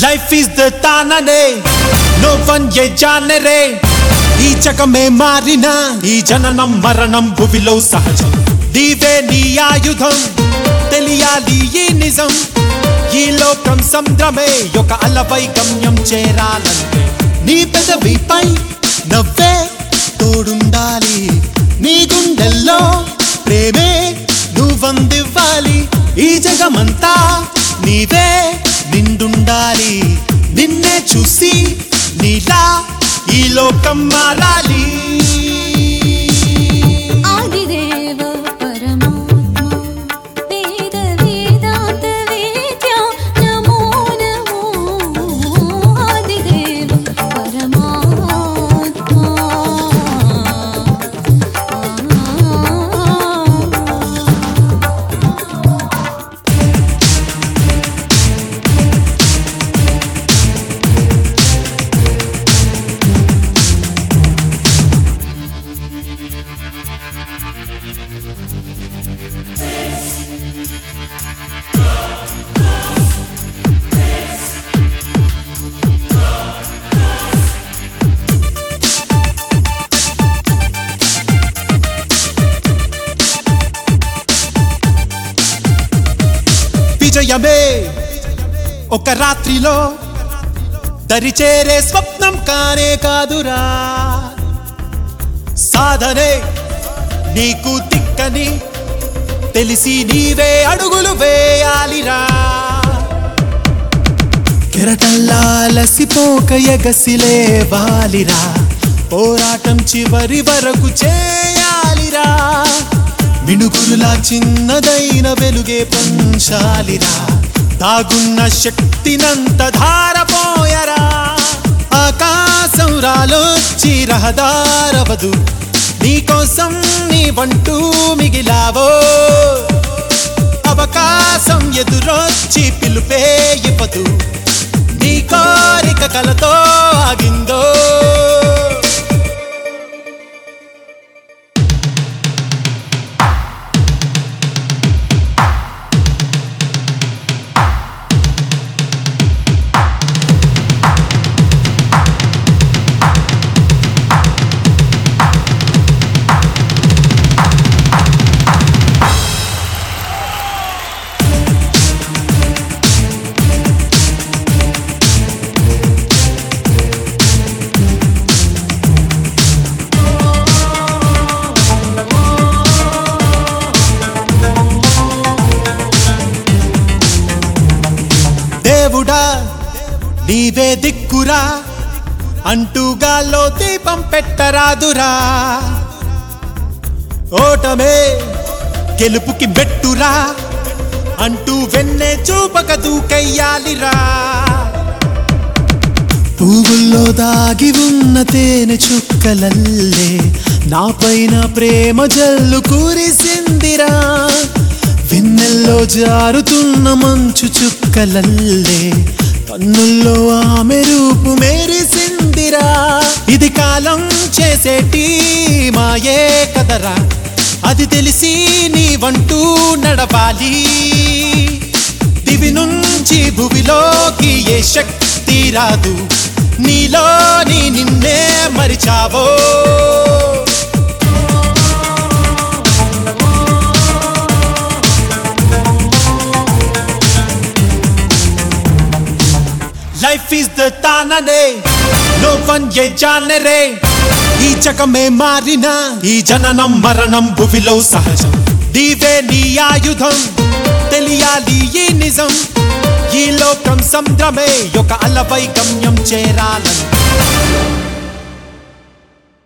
life is the తాననే no one ఏ జానరే ఈ జగమే మారిన ఈ జననం మరణం భువిలో సహజం నీవే నీ ఆయుధం తెలియాలి ఈ నిజం ఈ లోకం సంద్రమే ఒక అలపై గమ్యం చేరాలంటే నీ పెదవిపై నవ్వే తోడుండాలి నీ గుండెల్లో ప్రేమే నువ్వందివ్వాలి ఈ జగమంతా నీవే నిండుండాలి నిన్నే చూసి నీలా ఈ లోకం మారాలి ఆదిదేవ పరమాత్మ వేద వేదాంత వేద్య నమో నమో ఆదిదేవ పరమాత్మ విజయమే ఒక రాత్రిలో దరిచేరే స్వప్నం కానే కాదురా సాధనే నీకు తిక్కని తెలిసి నీవే అడుగులు వేయాలిరా కెరటల్లాలసిపోక ఎగసిలే వాలిరా పోరాటం చివరి వరకు చేయాలిరా మినుగురులా చిన్నదైన వెలుగే పంచాలిరా దాగున్న శక్తినంత ధారపోయరా ఆకాశం రాలొచ్చి రహదారవదు నీకోసం నీ వంటూ మిగిలావో అవకాశం ఎదురొచ్చి పిలుపే ఇవ్వదు నీ కోరిక కలతో ఆగిందో దేవుడా నీవే దిక్కురా అంటూ గాల్లో దీపం పెట్టరాదురా ఓటమే గెలుపుకి మెట్టురా అంటూ వెన్నె చూపక దూకయ్యాలిరా పువ్వుల్లో దాగి ఉన్న తేనె చుక్కలల్లే నా పైన ప్రేమ జల్లు కురిసిందిరా వెన్నెల్లో జారుతున్న మంచు చుక్కలల్లే కన్నుల్లో ఆమె రూపు మెరిసిందిరా ఇది కాలం చేసేటి మాయే కదరా అది తెలిసి నీ వంటూ నడవాలి దివి నుంచి భువిలోకి ఏ శక్తి రాదు నీలోని నిన్నే మరిచావో లైఫ్ ఈస్ ద తాననే నో వన్ ఏ జానరే ఈ జగమే మారిన ఈ జననం మరణం భువిలో సహజం నీవే నీ ఆయుధం తెలియాలి ఈ నిజం ఈ లోకం సంద్రమే ఒక అలపై గమ్యం చేరాలని